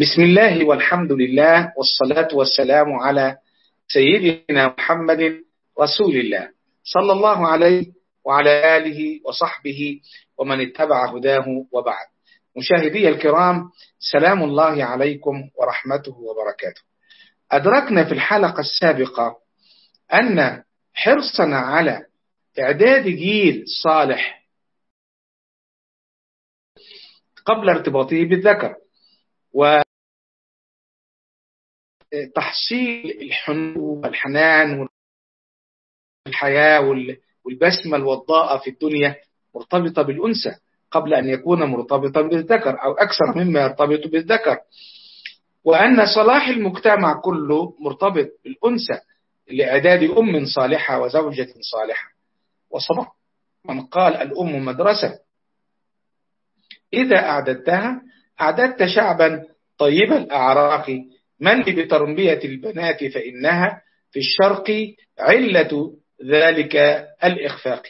بسم الله والحمد لله والصلاة والسلام على سيدنا محمد رسول الله صلى الله عليه وعلى آله وصحبه ومن اتبع هداه وبعد مشاهدي الكرام سلام الله عليكم ورحمته وبركاته أدركنا في الحلقة السابقة أن حرصنا على إعداد جيل صالح قبل ارتباطه بالذكر وتحصيل الحنو والحنان والحياة والبسمة الوضاءة في الدنيا مرتبطة بالأنثى قبل أن يكون مرتبطا بالذكر أو أكثر مما يرتبط بالذكر وأن صلاح المجتمع كله مرتبط بالأنثى لإعداد أم صالحة وزوجة صالحة وصبح من قال الأم مدرسة إذا أعددتها أعددت شعبا طيب الأعراق من بتربية البنات فإنها في الشرق علة ذلك الإخفاق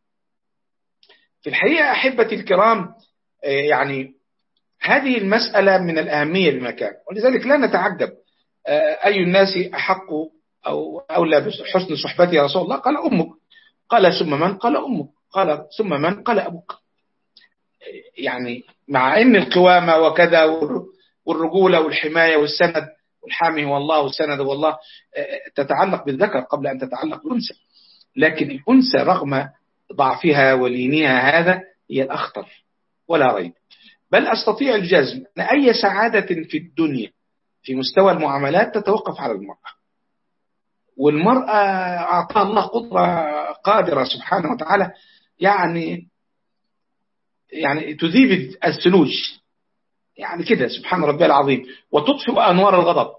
في الحقيقة أحبتي الكرام يعني هذه المسألة من الأهمية بمكان ولذلك لا نتعجب أي الناس أحق أو أولى بحسن صحبتي يا رسول الله قال أمك قال ثم من قال أمك قال ثم من قال أبوك يعني مع أن القوامة وكذا والرجولة والحماية والسند والحامي هو الله والسند هو الله تتعلق بالذكر قبل أن تتعلق بالأنثى لكن الأنثى رغم ضعفها ولينها هذا هي الأخطر ولا ريب بل أستطيع الجزم أن أي سعادة في الدنيا في مستوى المعاملات تتوقف على المرأة والمرأة أعطاها الله قدرة قادرة سبحانه وتعالى يعني يعني تذيب الثلوج يعني كده سبحان ربي العظيم وتطفئ أنوار الغضب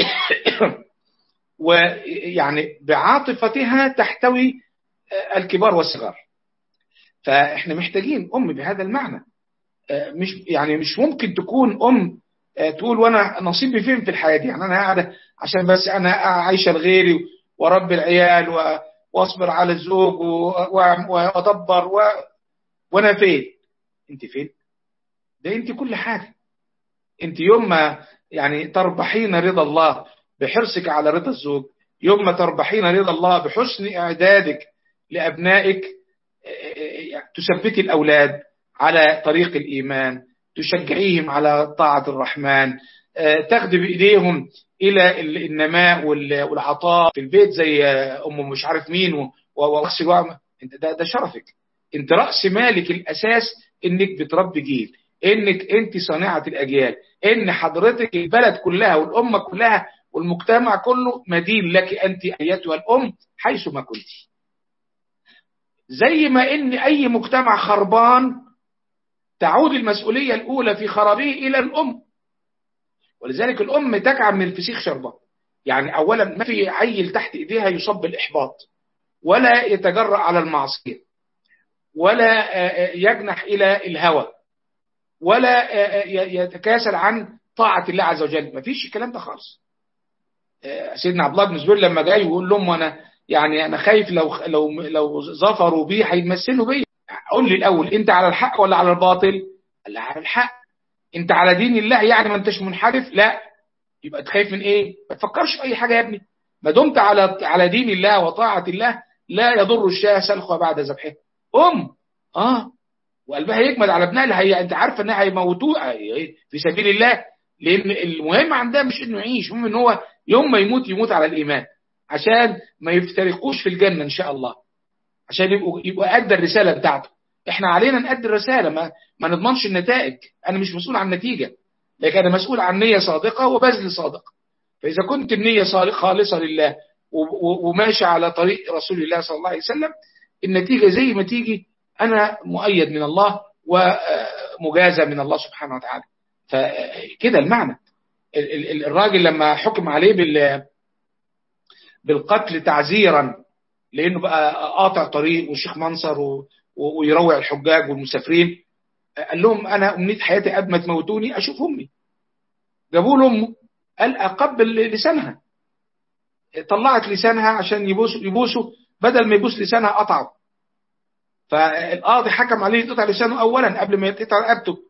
ويعني بعاطفتها تحتوي الكبار والصغار فاحنا محتاجين أم بهذا المعنى مش يعني مش ممكن تكون أم تقول وانا نصيبي فين في الحياة دي يعني انا قاعدة عشان بس انا عايشة لغيري وربي العيال واصبر على الزوج وادبر و... وانا فين انت فين ده انت كل حاجة انت يوم ما يعني تربحين رضا الله بحرصك على رضا الزوج يوم ما تربحين رضا الله بحسن اعدادك لابنائك تثبتي الاولاد على طريق الايمان تشجعيهم على طاعة الرحمن تاخدي بإيديهم إلى النماء والعطاء في البيت زي أم مش عارف مين ورأس انت ده, ده شرفك انت رأس مالك الأساس انك بتربي جيل انك انت صانعة الأجيال ان حضرتك البلد كلها والأمة كلها والمجتمع كله مدين لك أنت أيتها الأم حيث ما كنت زي ما ان أي مجتمع خربان تعود المسؤولية الأولى في خرابه إلى الأم ولذلك الأم تكعب من الفسيخ شربات يعني أولا ما في عيل تحت إيديها يصاب بالإحباط ولا يتجرأ على المعصية ولا يجنح إلى الهوى ولا يتكاسل عن طاعة الله عز وجل ما فيش الكلام ده خالص سيدنا عبد الله بن زبير لما جاي يقول لهم أنا يعني أنا خايف لو لو لو ظفروا بي هيمثلوا بيا قول لي الأول أنت على الحق ولا على الباطل قال لي على الحق أنت على دين الله يعني ما أنتش منحرف لا يبقى تخاف من إيه ما تفكرش في أي حاجة يا ابني ما دمت على على دين الله وطاعة الله لا يضر الشاه سلخها بعد ذبحها أم آه وقلبها يجمد على ابنها اللي هي أنت عارفة إنها هيموتوها في سبيل الله لأن المهم عندها مش إنه يعيش المهم إن هو يوم ما يموت يموت على الإيمان عشان ما يفترقوش في الجنة إن شاء الله عشان يبقوا يبقى أدى الرسالة بتاعته احنا علينا نأدي الرسالة ما, ما نضمنش النتائج انا مش مسؤول عن النتيجة لكن انا مسؤول عن نية صادقة وبذل صادق فاذا كنت النية خالصة لله وماشي على طريق رسول الله صلى الله عليه وسلم النتيجة زي ما تيجي انا مؤيد من الله ومجازى من الله سبحانه وتعالى فكده المعنى الراجل لما حكم عليه بال بالقتل تعزيرا لانه بقى قاطع طريق والشيخ منصر و ويروع الحجاج والمسافرين قال لهم انا امنيه حياتي قبل ما تموتوني اشوف امي جابوا له امه قال اقبل لسانها طلعت لسانها عشان يبوسوا يبوسوا بدل ما يبوس لسانها قطعه فالقاضي حكم عليه يتقطع لسانه اولا قبل ما يتقطع رقبته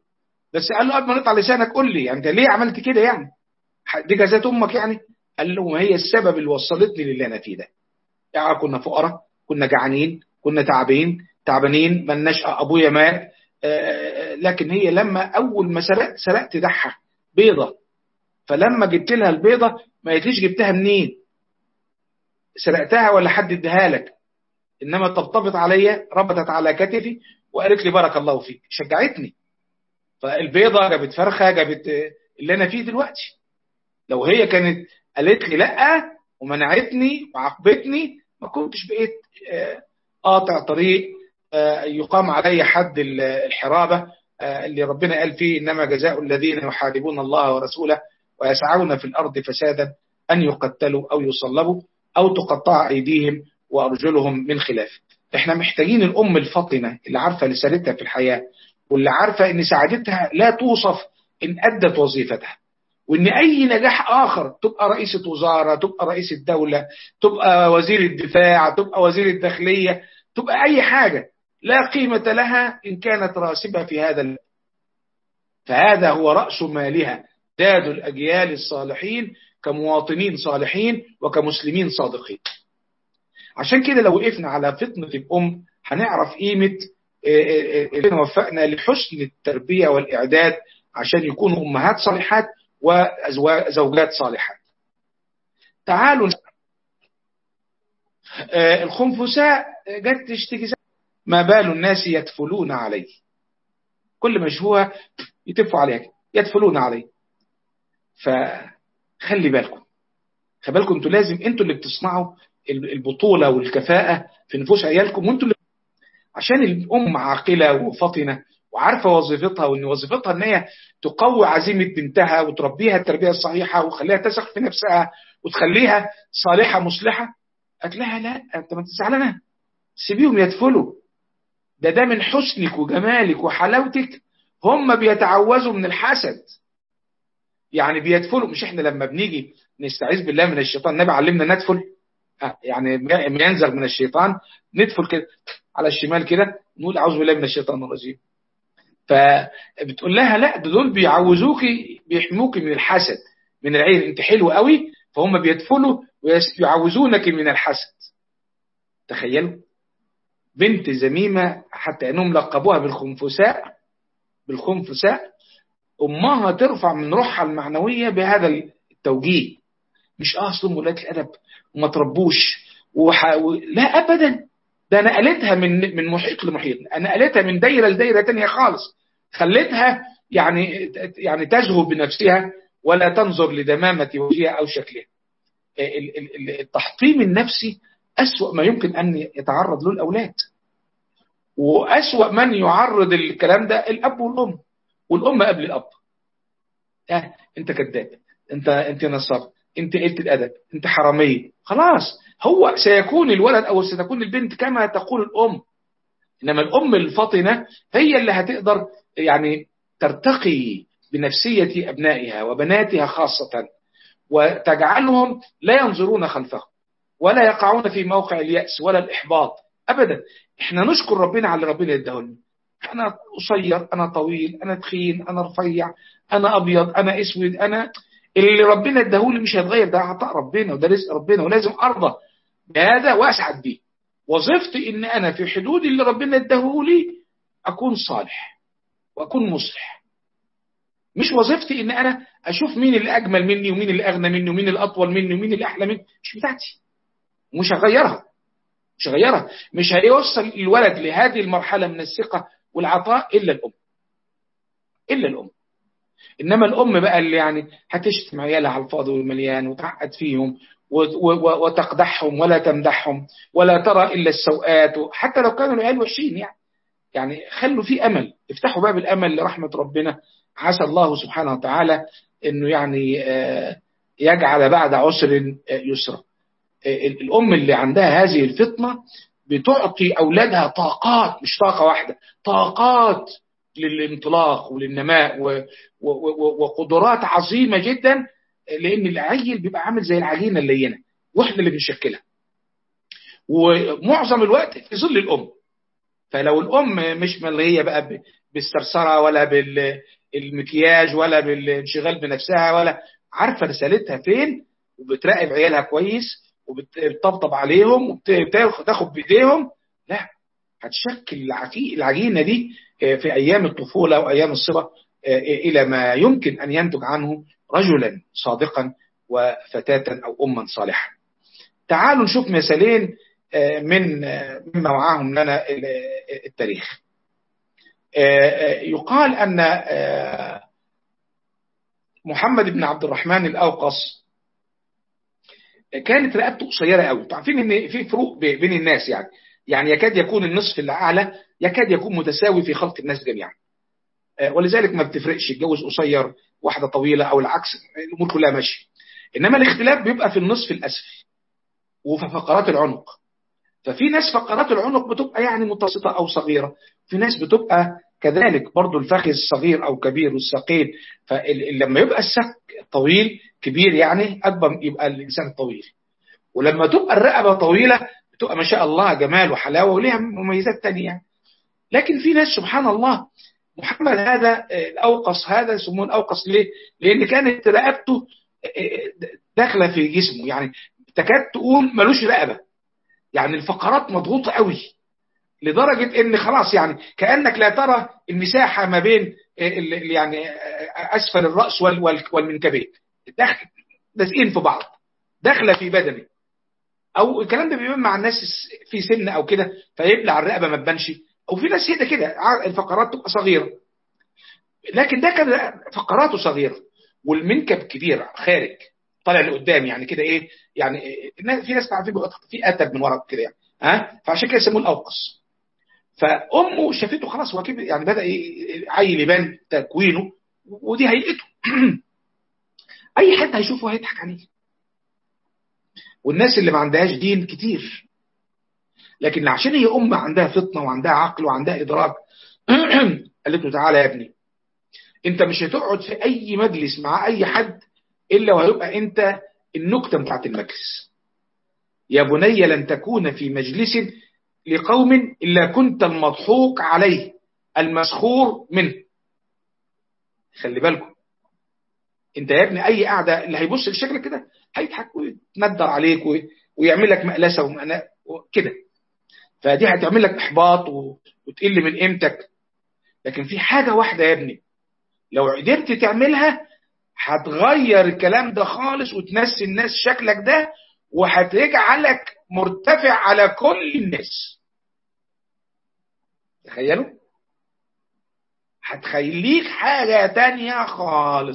بس قال له قبل ما نقطع لسانك قول لي يعني انت ليه عملت كده يعني دي جزات امك يعني قال له ما هي السبب اللي وصلتني للي انا فيه ده يعني كنا فقراء كنا جعانين كنا تعبين تعبانين ملناش ابويا مات لكن هي لما اول ما سرقت سرقت دحة بيضة فلما جبت لها البيضة ما قالتليش جبتها منين سرقتها ولا حد اداها لك انما طبطبت عليا ربطت على كتفي وقالت لي بارك الله فيك شجعتني فالبيضة جابت فرخة جابت اللي انا فيه دلوقتي لو هي كانت قالت لي لا ومنعتني وعاقبتني ما كنتش بقيت قاطع طريق يقام علي حد الحرابة اللي ربنا قال فيه إنما جزاء الذين يحاربون الله ورسوله ويسعون في الأرض فسادا أن يقتلوا أو يصلبوا أو تقطع أيديهم وأرجلهم من خلاف احنا محتاجين الأم الفطنة اللي عارفة لسانتها في الحياة واللي عارفة إن سعادتها لا توصف إن أدت وظيفتها وإن أي نجاح آخر تبقى رئيسة وزارة تبقى رئيس الدولة تبقى وزير الدفاع تبقى وزير الداخلية تبقى أي حاجة لا قيمة لها إن كانت راسبة في هذا فهذا هو رأس مالها داد الأجيال الصالحين كمواطنين صالحين وكمسلمين صادقين عشان كده لو وقفنا على فطنة الأم هنعرف قيمة ربنا وفقنا لحسن التربية والإعداد عشان يكونوا أمهات صالحات وزوجات صالحات تعالوا الخنفساء جت تشتكي ما بال الناس يتفلون عليه كل ما يشوفوها يتفوا عليها يتفلون عليه فخلي بالكم خلي بالكم انتوا لازم انتوا اللي بتصنعوا البطوله والكفاءه في نفوس عيالكم وانتوا اللي عشان الام عاقله وفطنه وعارفه وظيفتها وان وظيفتها ان هي تقوي عزيمه بنتها وتربيها التربيه الصحيحه وتخليها تثق في نفسها وتخليها صالحه مصلحه قالت لها لا انت ما زعلانه سيبيهم يدفلوا ده ده من حسنك وجمالك وحلاوتك هم بيتعوذوا من الحسد يعني بيدفلوا مش احنا لما بنيجي نستعيذ بالله من الشيطان النبي علمنا ندفل يعني ينزغ من الشيطان ندفل كده على الشمال كده نقول اعوذ بالله من الشيطان الرجيم فبتقول لها لا دول بيعوذوكي بيحموكي من الحسد من العين انت حلو قوي فهم بيدفلوا ويعوذونك من الحسد تخيلوا بنت زميمة حتى انهم لقبوها بالخنفساء بالخنفساء امها ترفع من روحها المعنوية بهذا التوجيه مش اه اصلهم ولاد الادب وما تربوش وح... و... لا ابدا ده نقلتها من من محيط لمحيط نقلتها من دايره لدايره تانية خالص خلتها يعني يعني تزهو بنفسها ولا تنظر لدمامه وجهها او شكلها التحطيم النفسي أسوأ ما يمكن أن يتعرض له الأولاد وأسوأ من يعرض الكلام ده الأب والأم والأم قبل الأب آه أنت كذاب أنت أنت نصاب أنت قلة الأدب أنت حرامية خلاص هو سيكون الولد أو ستكون البنت كما تقول الأم إنما الأم الفطنة هي اللي هتقدر يعني ترتقي بنفسية أبنائها وبناتها خاصة وتجعلهم لا ينظرون خلفهم ولا يقعون في موقع اليأس ولا الإحباط أبدا احنا نشكر ربنا على اللي ربنا اداهولنا أنا قصير أنا طويل أنا تخين أنا رفيع أنا أبيض أنا أسود أنا اللي ربنا اداهولي مش هيتغير ده عطاء ربنا وده رزق ربنا ولازم أرضى بهذا وأسعد بيه وظيفتي إن أنا في حدود اللي ربنا اداهولي أكون صالح وأكون مصلح مش وظيفتي إن أنا أشوف مين اللي أجمل مني ومين اللي أغنى مني ومين اللي أطول مني ومين اللي أحلى مني مش بتاعتي مش هغيرها مش هغيرها مش هيوصل الولد لهذه المرحلة من الثقة والعطاء إلا الأم إلا الأم إنما الأم بقى اللي يعني هتشتم عيالها على الفاضي والمليان وتعقد فيهم وتقدحهم ولا تمدحهم ولا ترى إلا السوءات حتى لو كانوا العيال وحشين يعني يعني خلوا في أمل افتحوا باب الأمل لرحمة ربنا عسى الله سبحانه وتعالى أنه يعني يجعل بعد عسر يسرا الأم اللي عندها هذه الفطنة بتعطي أولادها طاقات مش طاقة واحدة طاقات للانطلاق وللنماء و و و وقدرات عظيمة جدا لأن العيل بيبقى عامل زي العجينة اللينة واحنا اللي بنشكلها ومعظم الوقت في ظل الأم فلو الأم مش ملغية بقى بالسرسرة ولا بال بالمكياج ولا بالانشغال بنفسها ولا عارفه رسالتها فين وبتراقب عيالها كويس وبتطبطب عليهم وبتاخد بايديهم لا هتشكل العجينه دي في ايام الطفوله وايام الصبا الى ما يمكن ان ينتج عنه رجلا صادقا وفتاه او اما صالحه. تعالوا نشوف مثالين من مما وعاهم لنا التاريخ. يقال ان محمد بن عبد الرحمن الاوقص كانت رقبته قصيره قوي، عارفين ان في فروق بين الناس يعني، يعني يكاد يكون النصف الاعلى يكاد يكون متساوي في خلق الناس جميعا. ولذلك ما بتفرقش يتجوز قصير واحده طويله او العكس الامور كلها ماشيه. انما الاختلاف بيبقى في النصف الاسفل وفي فقرات العنق. ففي ناس فقرات العنق بتبقى يعني متوسطه او صغيره، في ناس بتبقى كذلك برضو الفخذ صغير او كبير والساقين فلما يبقى الساق طويل كبير يعني اكبر يبقى الانسان الطويل ولما تبقى الرقبه طويله بتبقى ما شاء الله جمال وحلاوه وليها مميزات تانية لكن في ناس سبحان الله محمد هذا الاوقص هذا يسموه الاوقص ليه؟ لان كانت رقبته داخله في جسمه يعني تكاد تقول ملوش رقبه يعني الفقرات مضغوطه قوي لدرجه ان خلاص يعني كانك لا ترى المساحه ما بين يعني اسفل الراس والمنكبين داخل لازقين في بعض داخله في بدنه او الكلام ده بيبان مع الناس في سن او كده فيبلع الرقبه ما تبانش او في ناس كده كده الفقرات تبقى صغيره لكن ده كان فقراته صغيره والمنكب كبير خارج طالع لقدام يعني كده ايه يعني في ناس عارفين في اتب من ورا كده يعني ها فعشان كده يسموه الاوقص فامه شافته خلاص هو كبر يعني بدا عيل يبان تكوينه ودي هيئته اي حد هيشوفه هيضحك عليه والناس اللي ما عندهاش دين كتير لكن عشان هي ام عندها فطنه وعندها عقل وعندها ادراك قالت له تعالى يا ابني انت مش هتقعد في اي مجلس مع اي حد الا وهيبقى انت النكته بتاعت المجلس يا بني لن تكون في مجلس لقوم إلا كنت المضحوك عليه المسخور منه خلي بالكم انت يا ابني اي قاعده اللي هيبص لشكلك كده هيضحك ويتندر عليك ويعمل لك مقلسه وكده فدي هتعمل لك احباط وتقل من قيمتك لكن في حاجه واحده يا ابني لو قدرت تعملها هتغير الكلام ده خالص وتنسي الناس شكلك ده وهتجعلك مرتفع على كل الناس تخيلوا هتخليك حاجة تانية خالص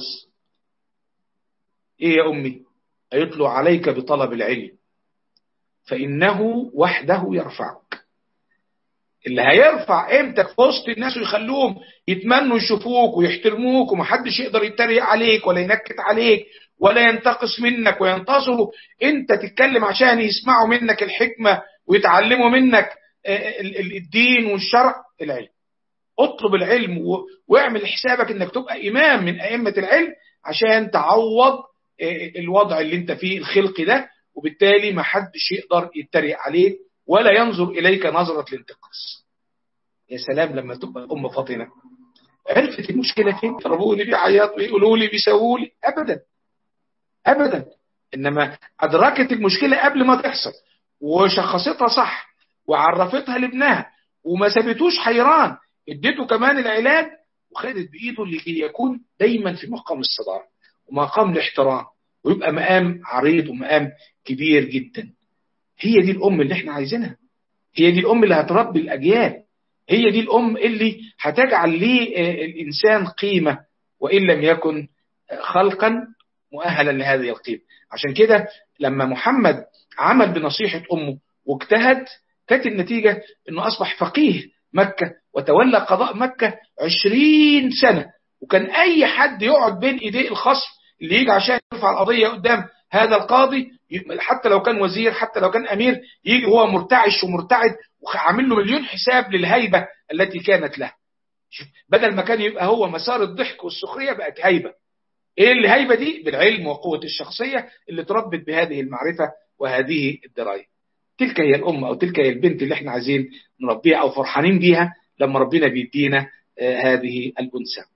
ايه يا امي قالت له عليك بطلب العلم فانه وحده يرفعك اللي هيرفع قيمتك في وسط الناس ويخلوهم يتمنوا يشوفوك ويحترموك ومحدش يقدر يتريق عليك ولا ينكت عليك ولا ينتقص منك وينتصروا انت تتكلم عشان يسمعوا منك الحكمة ويتعلموا منك الدين والشرع العلم اطلب العلم واعمل حسابك انك تبقى امام من ائمة العلم عشان تعوض الوضع اللي انت فيه الخلقي ده وبالتالي ما حدش يقدر يتريق عليك ولا ينظر اليك نظرة الانتقاص يا سلام لما تبقى ام فاطمه عرفت المشكله فين يضربوني بيعيطوا يقولوا لي بيسووا لي ابدا ابدا انما ادركت المشكله قبل ما تحصل وشخصتها صح وعرفتها لابنها وما سابتوش حيران اديته كمان العلاج وخدت بايده لكي يكون دايما في مقام الصداره ومقام الاحترام ويبقى مقام عريض ومقام كبير جدا هي دي الام اللي احنا عايزينها هي دي الام اللي هتربي الاجيال هي دي الام اللي هتجعل للانسان قيمه وان لم يكن خلقا مؤهلا لهذه القيمه عشان كده لما محمد عمل بنصيحه امه واجتهد كانت النتيجه انه اصبح فقيه مكه وتولى قضاء مكه عشرين سنه وكان اي حد يقعد بين ايديه الخصم اللي يجي عشان يرفع القضيه قدام هذا القاضي حتى لو كان وزير حتى لو كان امير يجي هو مرتعش ومرتعد وعامل له مليون حساب للهيبه التي كانت له بدل ما كان يبقى هو مسار الضحك والسخريه بقت هيبه ايه الهيبه دي بالعلم وقوه الشخصيه اللي تربت بهذه المعرفه وهذه الدرايه تلك هي الام او تلك هي البنت اللي احنا عايزين نربيها او فرحانين بيها لما ربنا بيدينا آه هذه الانثى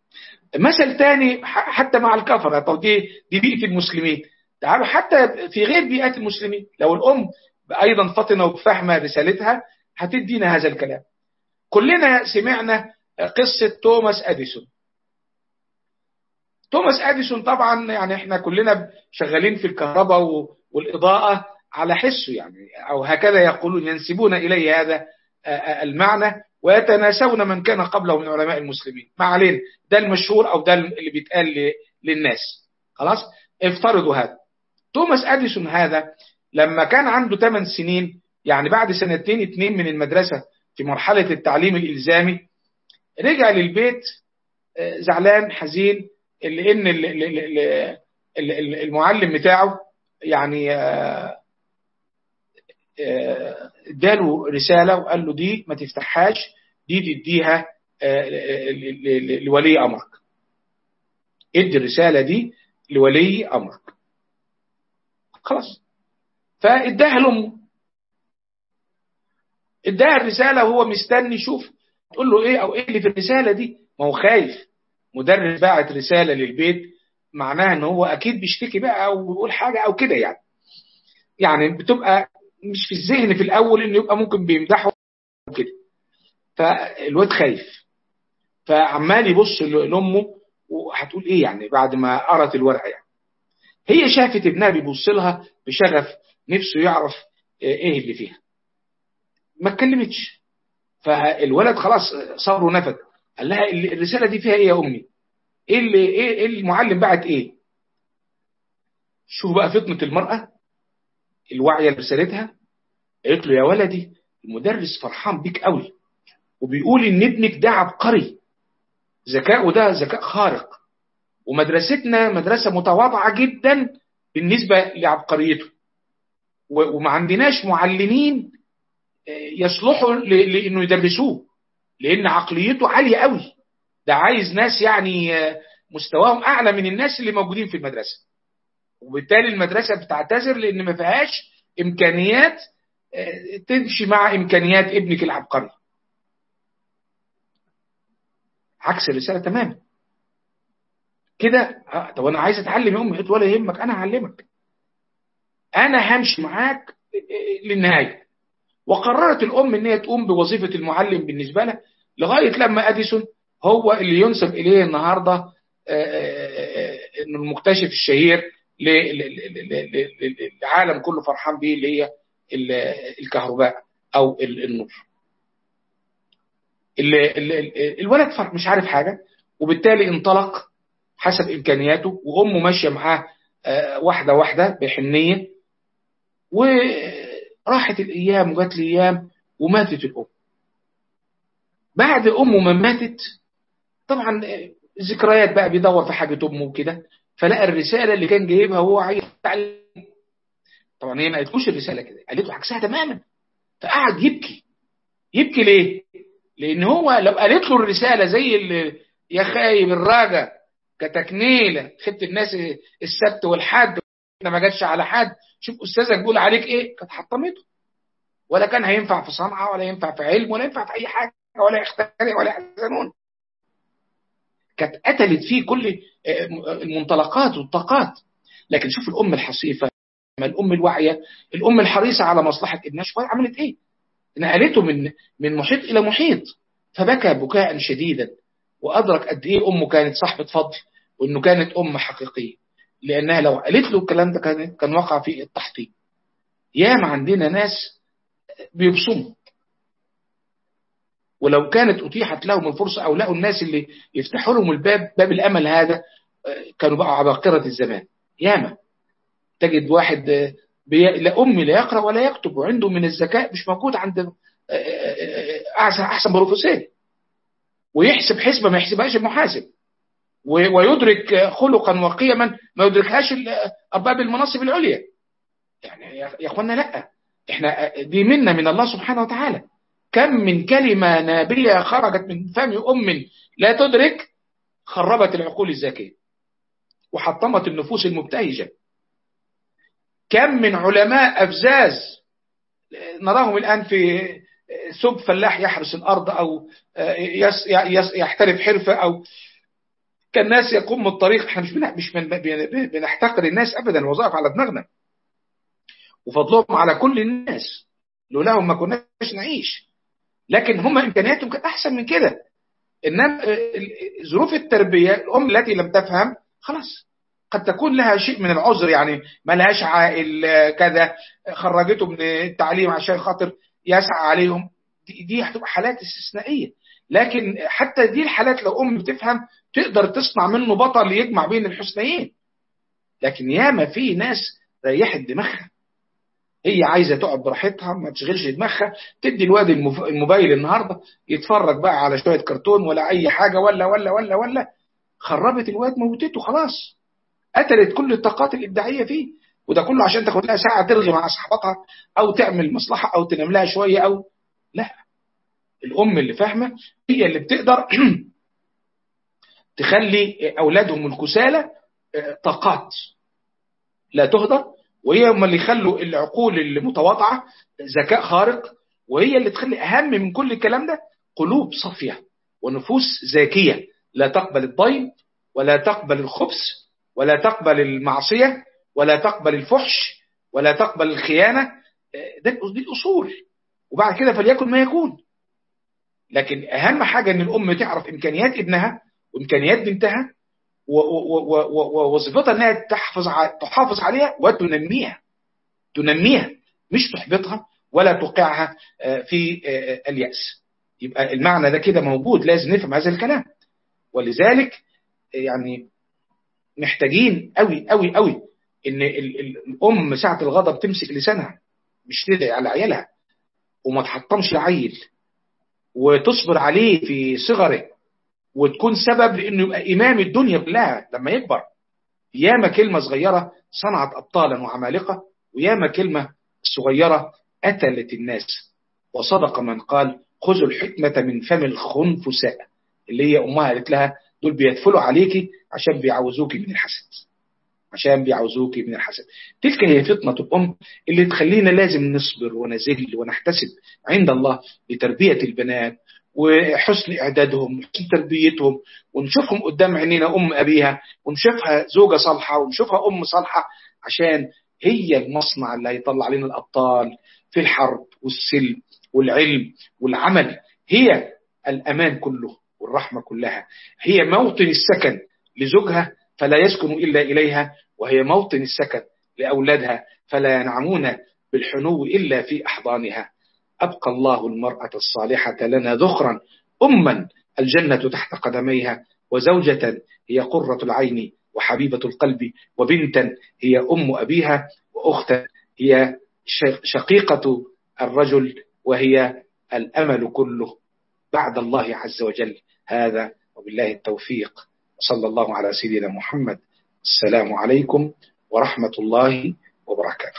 مثل تاني حتى مع الكفرة طب دي دي بيئة المسلمين تعالوا حتى في غير بيئات المسلمين لو الأم أيضا فطنة وفاهمة رسالتها هتدينا هذا الكلام كلنا سمعنا قصة توماس أديسون توماس أديسون طبعا يعني احنا كلنا شغالين في الكهرباء والإضاءة على حسه يعني أو هكذا يقولون ينسبون إليه هذا المعنى ويتناسون من كان قبله من علماء المسلمين ما علينا ده المشهور أو ده اللي بيتقال للناس خلاص افترضوا هذا توماس أديسون هذا لما كان عنده 8 سنين يعني بعد سنتين اتنين من المدرسة في مرحلة التعليم الإلزامي رجع للبيت زعلان حزين لأن المعلم بتاعه يعني اداله رسالة وقال له دي ما تفتحهاش دي تديها لولي أمرك ادي الرسالة دي لولي أمرك خلاص فاداها لأمه اداها الرسالة وهو مستني يشوف تقول له ايه او ايه اللي في الرسالة دي ما هو خايف مدرس باعت رسالة للبيت معناها ان هو اكيد بيشتكي بقى او بيقول حاجة او كده يعني يعني بتبقى مش في الذهن في الاول انه يبقى ممكن بيمدحه كده فالواد خايف فعمال يبص لامه وهتقول ايه يعني بعد ما قرت الورقه يعني هي شافت ابنها بيبص لها بشغف نفسه يعرف ايه اللي فيها ما اتكلمتش فالولد خلاص صبره نفد قال لها الرساله دي فيها ايه يا امي ايه اللي ايه المعلم بعت ايه شوف بقى فطنه المراه الواعيه لرسالتها قالت له يا ولدي المدرس فرحان بيك قوي وبيقول ان ابنك ده عبقري ذكاؤه ده ذكاء خارق ومدرستنا مدرسه متواضعه جدا بالنسبه لعبقريته وما عندناش معلمين يصلحوا لانه يدرسوه لان عقليته عاليه قوي ده عايز ناس يعني مستواهم اعلى من الناس اللي موجودين في المدرسه وبالتالي المدرسه بتعتذر لان ما فيهاش امكانيات تمشي مع امكانيات ابنك العبقري عكس الرساله تماما كده طب انا عايز اتعلم يا امي قلت ولا يهمك انا هعلمك انا همشي معاك للنهايه وقررت الام ان هي تقوم بوظيفه المعلم بالنسبه لها لغايه لما اديسون هو اللي ينسب اليه النهارده انه المكتشف الشهير للعالم كله فرحان به اللي هي الكهرباء او النور الولد فرق مش عارف حاجه وبالتالي انطلق حسب امكانياته وامه ماشيه معاه واحده واحده بحنيه وراحت الايام وجات الايام وماتت الام بعد امه ما ماتت طبعا ذكريات بقى بيدور في حاجه امه وكده فلقى الرساله اللي كان جايبها وهو عايز يتعلم طبعا هي ما قالتلوش الرساله كده قالت له عكسها تماما فقعد يبكي يبكي ليه؟ لان هو لو قالت له الرساله زي اللي يا خايب الراجع كتكنيله خدت الناس السبت والحد ما جاتش على حد شوف استاذك بيقول عليك ايه كانت حطمته ولا كان هينفع في صنعه ولا ينفع في علم ولا ينفع في اي حاجه ولا يخترع ولا يحزنون كانت قتلت فيه كل المنطلقات والطاقات لكن شوف الام الحصيفه الام الواعيه الام الحريصه على مصلحه ابنها شويه عملت ايه نقلته من من محيط الى محيط فبكى بكاء شديدا وادرك قد ايه امه كانت صاحبه فضل وانه كانت ام حقيقيه لانها لو قالت له الكلام ده كان كان وقع في التحطيم ياما عندنا ناس بيبصموا ولو كانت اتيحت لهم الفرصه او لقوا الناس اللي يفتحوا لهم الباب باب الامل هذا كانوا بقوا عباقره الزمان ياما تجد واحد بي... لا امي لا يقرا ولا يكتب وعنده من الذكاء مش موجود عند احسن احسن بروفيسور ويحسب حسبه ما يحسبهاش المحاسب ويدرك خلقا وقيما ما يدركهاش ارباب المناصب العليا يعني يا اخوانا لا احنا دي منا من الله سبحانه وتعالى كم من كلمه نابيه خرجت من فم ام لا تدرك خربت العقول الذكيه وحطمت النفوس المبتهجه كم من علماء افزاز نراهم الان في سب فلاح يحرس الارض او يحترف حرفه او كان الناس يقوم الطريق احنا مش مش بنحتقر الناس ابدا الوظائف على دماغنا وفضلهم على كل الناس لولاهم ما كناش نعيش لكن هم امكانياتهم كانت احسن من كده انما ظروف التربيه الام التي لم تفهم خلاص قد تكون لها شيء من العذر يعني ما لهاش عائل كذا خرجته من التعليم عشان خاطر يسعى عليهم دي, دي هتبقى حالات استثنائيه لكن حتى دي الحالات لو ام بتفهم تقدر تصنع منه بطل يجمع بين الحسنيين لكن ياما في ناس ريحت دماغها هي عايزه تقعد براحتها ما تشغلش دماغها تدي الواد الموبايل النهارده يتفرج بقى على شويه كرتون ولا اي حاجه ولا ولا ولا ولا خربت الواد موتته خلاص قتلت كل الطاقات الابداعيه فيه وده كله عشان تاخد لها ساعه ترغي مع صاحبتها او تعمل مصلحه او تنام لها شويه او لا الام اللي فاهمه هي اللي بتقدر تخلي اولادهم الكسالى طاقات لا تهدر وهي هم اللي يخلوا العقول المتواضعه ذكاء خارق وهي اللي تخلي اهم من كل الكلام ده قلوب صافيه ونفوس زاكيه لا تقبل الضيم ولا تقبل الخبث ولا تقبل المعصيه ولا تقبل الفحش ولا تقبل الخيانه ده دي الاصول وبعد كده فليكن ما يكون لكن اهم حاجه ان الام تعرف امكانيات ابنها وامكانيات بنتها ووظيفتها انها تحافظ تحافظ عليها وتنميها تنميها مش تحبطها ولا توقعها في الياس يبقى المعنى ده كده موجود لازم نفهم هذا الكلام ولذلك يعني محتاجين قوي قوي قوي ان الام ساعه الغضب تمسك لسانها مش تدعي على عيالها وما تحطمش العيل وتصبر عليه في صغره وتكون سبب لانه يبقى امام الدنيا كلها لما يكبر ياما كلمه صغيره صنعت ابطالا وعمالقه وياما كلمه صغيره قتلت الناس وصدق من قال خذوا الحكمه من فم الخنفساء اللي هي امها قالت لها دول بيدفلوا عليكي عشان بيعوزوكي من الحسد عشان بيعوزوكي من الحسد تلك هي فطنة الأم اللي تخلينا لازم نصبر ونزل ونحتسب عند الله لتربية البنات وحسن إعدادهم وحسن تربيتهم ونشوفهم قدام عينينا أم أبيها ونشوفها زوجة صالحة ونشوفها أم صالحة عشان هي المصنع اللي هيطلع لنا الأبطال في الحرب والسلم والعلم والعمل هي الأمان كله والرحمة كلها هي موطن السكن لزوجها فلا يسكن إلا إليها وهي موطن السكن لأولادها فلا ينعمون بالحنو إلا في أحضانها أبقى الله المرأة الصالحة لنا ذخرا أما الجنة تحت قدميها وزوجة هي قرة العين وحبيبة القلب وبنتا هي أم أبيها وأختا هي شقيقة الرجل وهي الأمل كله بعد الله عز وجل هذا وبالله التوفيق صلى الله على سيدنا محمد السلام عليكم ورحمة الله وبركاته